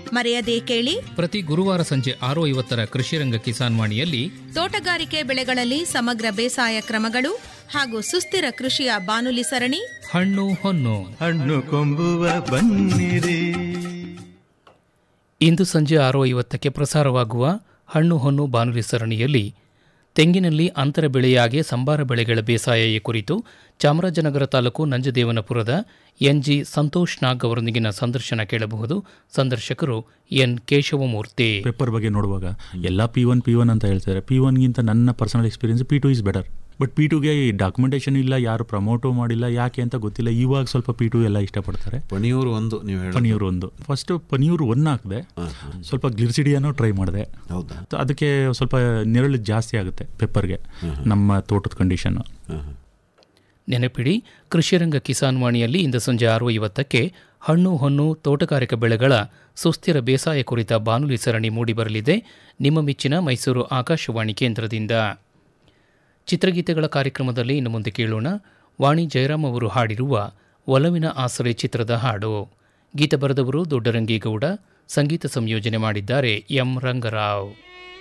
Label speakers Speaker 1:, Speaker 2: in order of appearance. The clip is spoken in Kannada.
Speaker 1: ಮರೆಯದೇ ಕೇಳಿ
Speaker 2: ಪ್ರತಿ ಗುರುವಾರ ಸಂಜೆ ಆರು ಐವತ್ತರ ಕೃಷಿರಂಗ ಕಿಸಾನ್ ವಾಣಿಯಲ್ಲಿ
Speaker 1: ತೋಟಗಾರಿಕೆ ಬೆಳೆಗಳಲ್ಲಿ ಸಮಗ್ರ ಬೇಸಾಯ ಕ್ರಮಗಳು ಹಾಗೂ ಸುಸ್ಥಿರ ಕೃಷಿಯ ಬಾನುಲಿ ಸರಣಿ
Speaker 2: ಹಣ್ಣು ಹೊನ್ನು
Speaker 3: ಹಣ್ಣು ಕೊಂಬುವ ಬನ್ನಿರಿ
Speaker 2: ಇಂದು ಸಂಜೆ ಆರು ಐವತ್ತಕ್ಕೆ ಪ್ರಸಾರವಾಗುವ ಹಣ್ಣು ಹೊನ್ನು ಬಾನುಲಿ ಸರಣಿಯಲ್ಲಿ ತೆಂಗಿನಲ್ಲಿ ಅಂತರ ಬೆಳೆಯಾಗಿ ಸಂಬಾರ ಬೆಳೆಗಳ ಬೇಸಾಯ ಈ ಕುರಿತು ಚಾಮರಾಜನಗರ ತಾಲೂಕು ನಂಜದೇವನಪುರದ ಎನ್ಜಿ ಸಂತೋಷ್ ನಾಗ್ ಅವರೊಂದಿಗಿನ ಸಂದರ್ಶನ ಕೇಳಬಹುದು ಸಂದರ್ಶಕರು ಎನ್ ಕೇಶವಮೂರ್ತಿ
Speaker 4: ಪೇಪರ್ ಬಗ್ಗೆ ನೋಡುವಾಗ ಎಲ್ಲ ಪಿ ಒನ್ ಪಿ ಒನ್ ಅಂತ ಹೇಳ್ತಾರೆ ಪಿ ಒನ್ಗಿಂತ ನನ್ನ personal experience P two is better but P ಟುಗೆ ಡಾಕ್ಯುಮೆಂಟೇಷನ್ ಇಲ್ಲ ಯಾರು ಪ್ರಮೋಟು ಮಾಡಿಲ್ಲ ಯಾಕೆ ಅಂತ ಗೊತ್ತಿಲ್ಲ ಇವಾಗ ಸ್ವಲ್ಪ ಪಿ ಟು ಎಲ್ಲ ಇಷ್ಟಪಡ್ತಾರೆ
Speaker 5: ಪಣಿಯೂರು ಒಂದು ನೀವು ಹೇಳಿ
Speaker 4: ಪನಿಯೂರು ಒಂದು ಫಸ್ಟ್ ಪನಿಯೂರು ಒನ್ ಹಾಕಿದೆ ಸ್ವಲ್ಪ ಗ್ಲಿರ್ಸಿಡಿಯನ್ನು ಟ್ರೈ ಮಾಡಿದೆ
Speaker 5: ಹೌದಾ
Speaker 4: ಅದಕ್ಕೆ ಸ್ವಲ್ಪ ನೆರಳು ಜಾಸ್ತಿ ಆಗುತ್ತೆ ಪೆಪ್ಪರ್ಗೆ ನಮ್ಮ ತೋಟದ ಕಂಡೀಷನ್ನು
Speaker 2: ನೆನಪಿಡಿ ಕೃಷಿರಂಗ ಕಿಸಾನ್ ವಾಣಿಯಲ್ಲಿ ಇಂದು ಸಂಜೆ ಆರು ಐವತ್ತಕ್ಕೆ ಹಣ್ಣು ಹೊನ್ನು ತೋಟಗಾರಿಕಾ ಬೆಳೆಗಳ ಸುಸ್ಥಿರ ಬೇಸಾಯ ಕುರಿತ ಬಾನುಲಿ ಸರಣಿ ಮೂಡಿಬರಲಿದೆ ನಿಮ್ಮ ಮೆಚ್ಚಿನ ಮೈಸೂರು ಆಕಾಶವಾಣಿ ಕೇಂದ್ರದಿಂದ ಚಿತ್ರಗೀತೆಗಳ ಕಾರ್ಯಕ್ರಮದಲ್ಲಿ ಇನ್ನು ಮುಂದೆ ಕೇಳೋಣ ವಾಣಿ ಜಯರಾಮ್ ಅವರು ಹಾಡಿರುವ ಒಲವಿನ ಆಸರೆ ಚಿತ್ರದ ಹಾಡು ಗೀತ ಬರೆದವರು ದೊಡ್ಡರಂಗೇಗೌಡ ಸಂಗೀತ ಸಂಯೋಜನೆ ಮಾಡಿದ್ದಾರೆ ಎಂ ರಂಗರಾವ್